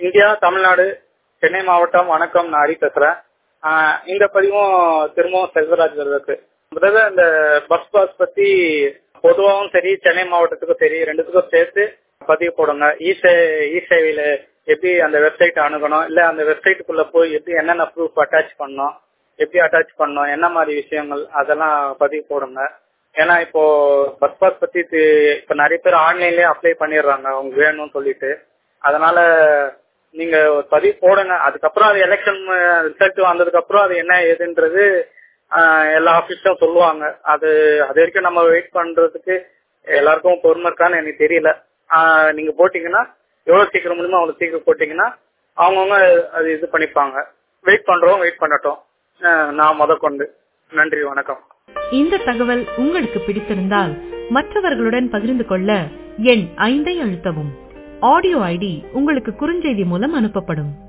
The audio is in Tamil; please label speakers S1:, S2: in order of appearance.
S1: இந்தியா தமிழ்நாடு சென்னை மாவட்டம் வணக்கம் நான் ஹரி பேசுறேன் ஆஹ் இந்த பதிவும் திரும்பவும் செல்வராஜ் வருவதற்கு முதல்ல இந்த பஸ் பாஸ் பத்தி பொதுவாகவும் சரி சென்னை மாவட்டத்துக்கும் சரி ரெண்டுத்துக்கும் சேர்த்து பதிவு போடுங்க இ சே இ சேவையில எப்படி அந்த வெப்சைட் அணுகணும் இல்ல அந்த வெப்சைட்டுக்குள்ள போய் எப்படி என்னென்ன ப்ரூஃப் அட்டாச் பண்ணணும் எப்படி அட்டாச் பண்ணணும் என்ன மாதிரி விஷயங்கள் அதெல்லாம் பதிவு போடுங்க ஏன்னா இப்போ பஸ் பாஸ் பத்தி தி- இப்ப நிறைய பேர் ஆன்லைன்லயே அப்ளை பண்ணிடுறாங்க அவங்க வேணும்னு சொல்லிட்டு அதனால நீங்க ஒரு பதிவு போடுங்க அதுக்கப்புறம் அது எலெக்ஷன் ரிசல்ட் வந்ததுக்கு அப்புறம் அது என்ன ஏதுன்றது ஆஹ், எல்லா ஆபீஸ்லயும் சொல்லுவாங்க அது அது வரைக்கும் நம்ம வெயிட் பண்றதுக்கு எல்லாருக்கும் பொறுமை இருக்கான்னு எனக்கு தெரியல ஆஹ், நீங்க போட்டீங்கன்னா எவ்வளவு சீக்கிரம் முடியுமோ அவ்வளவு சீக்கிரம் போட்டீங்கன்னா அவங்கவுங்க அது இது பண்ணிப்பாங்க வெயிட் பண்றோம் வெயிட் பண்ணட்டும் ஆஹ், நான் முத கொண்டு நன்றி வணக்கம்
S2: இந்த தகவல் உங்களுக்கு பிடித்திருந்தால் மற்றவர்களுடன் பகிர்ந்து கொள்ள எண் ஐந்தை அழுத்தவும் ஆடியோ ஐடி உங்களுக்கு குறுஞ்செய்தி மூலம் அனுப்பப்படும்